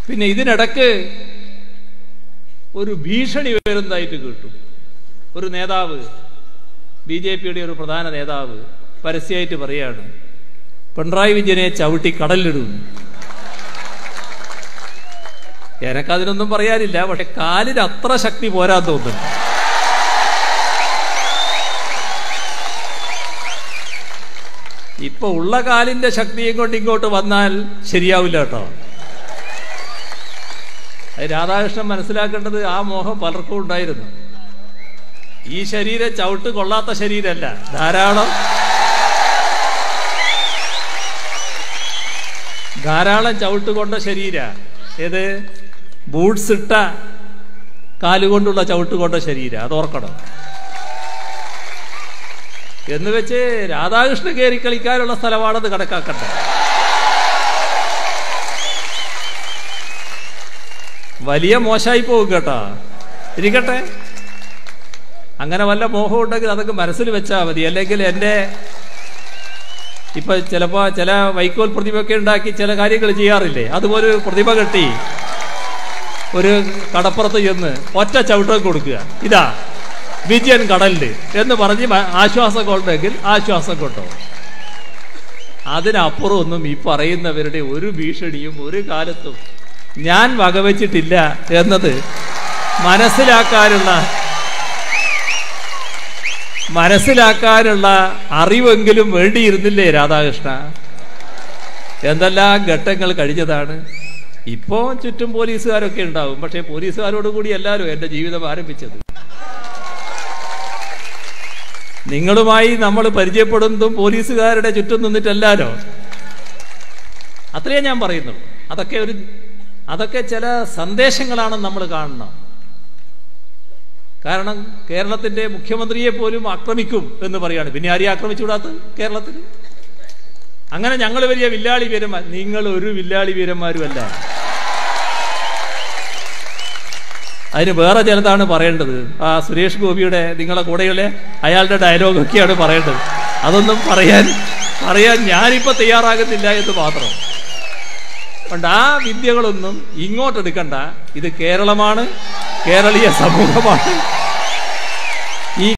പിന്നെ ഇതിനിടക്ക് ഒരു ഭീഷണി വരുന്നതായിട്ട് കേട്ടു ഒരു നേതാവ് ബി ജെ പിയുടെ ഒരു പ്രധാന നേതാവ് പരസ്യമായിട്ട് പറയാണ് പിണറായി വിജയനെ ചവിട്ടി കടലിലിടും എനക്കതിനൊന്നും പറയാനില്ല പക്ഷെ കാലിന് അത്ര ശക്തി പോരാൻ തോന്നുന്നു ഇപ്പൊ ഉള്ള കാലിന്റെ ശക്തിയും കൊണ്ട് ഇങ്ങോട്ട് വന്നാൽ ശരിയാവില്ല കേട്ടോ അത് രാധാകൃഷ്ണൻ മനസ്സിലാക്കേണ്ടത് ആ മോഹം പലർക്കും ഉണ്ടായിരുന്നു ഈ ശരീരം ചവിട്ട് കൊള്ളാത്ത ശരീരമല്ല ധാരാളം ധാരാളം ചവിട്ട് കൊണ്ട ശരീര ഏത് ബൂട്ട്സ് ഇട്ട കാലുകൊണ്ടുള്ള ചവിട്ട് കൊണ്ട ശരീര അത് ഓർക്കണം എന്ന് വെച്ച് രാധാകൃഷ്ണൻ കയറി കളിക്കാനുള്ള സ്ഥലമാണെന്ന് കണക്കാക്കട്ടെ വലിയ മോശമായി പോകും കേട്ടോ ഇരിക്കട്ടെ അങ്ങനെ വല്ല മോഹം ഉണ്ടെങ്കിൽ അതൊക്കെ മനസ്സിൽ വെച്ചാൽ മതി അല്ലെങ്കിൽ എൻ്റെ ഇപ്പൊ ചിലപ്പോ ചില വൈക്കോൽ പ്രതിമയൊക്കെ ഉണ്ടാക്കി ചില കാര്യങ്ങൾ ചെയ്യാറില്ലേ അതുപോലെ ഒരു പ്രതിമ കെട്ടി ഒരു കടപ്പുറത്ത് ചെന്ന് ഒറ്റ ചവിട്ടം കൊടുക്കുക ഇതാ വിജയൻ കടലില് എന്ന് പറഞ്ഞ് മ- ആശ്വാസം കൊണ്ടെങ്കിൽ ആശ്വാസം കൊണ്ടോ അതിനപ്പുറം ഒന്നും ഈ പറയുന്നവരുടെ ഒരു ഭീഷണിയും ഒരു കാലത്തും ഞാൻ വകവെച്ചിട്ടില്ല എന്നത് മനസ്സിലാക്കാനുള്ള മനസ്സിലാക്കാനുള്ള അറിവെങ്കിലും വേണ്ടിയിരുന്നില്ലേ രാധാകൃഷ്ണ എന്തെല്ലാം ഘട്ടങ്ങൾ കഴിഞ്ഞതാണ് ഇപ്പോ ചുറ്റും പോലീസുകാരൊക്കെ ഉണ്ടാവും പക്ഷേ പോലീസുകാരോട് കൂടി എല്ലാവരും എന്റെ ജീവിതം ആരംഭിച്ചത് നിങ്ങളുമായി നമ്മൾ പരിചയപ്പെടുന്നതും പോലീസുകാരുടെ ചുറ്റും നിന്നിട്ടല്ലാലോ അത്രയേ ഞാൻ പറയുന്നുള്ളൂ അതൊക്കെ ഒരു അതൊക്കെ ചില സന്ദേശങ്ങളാണെന്ന് നമ്മൾ കാണണം കാരണം കേരളത്തിന്റെ മുഖ്യമന്ത്രിയെ പോലും ആക്രമിക്കും എന്ന് പറയാണ് പിന്നെ ആരെയും ആക്രമിച്ചുകൂടാത്ത കേരളത്തിൽ അങ്ങനെ ഞങ്ങൾ വലിയ വില്ലാളി വീരന്മാർ നിങ്ങൾ ഒരു വില്ലാളി വീരന്മാരുമല്ല അതിന് വേറെ ചിലതാണ് പറയേണ്ടത് ആ സുരേഷ് ഗോപിയുടെ നിങ്ങളെ കൂടെയുള്ള അയാളുടെ ഡയലോഗൊക്കെയാണ് പറയേണ്ടത് അതൊന്നും പറയാൻ പറയാൻ ഞാനിപ്പോ തയ്യാറാകുന്നില്ല എന്ന് മാത്രം അതുകൊണ്ട് ആ വിദ്യകളൊന്നും ഇങ്ങോട്ടെടുക്കണ്ട ഇത് കേരളമാണ് കേരളീയ സമൂഹമാണ്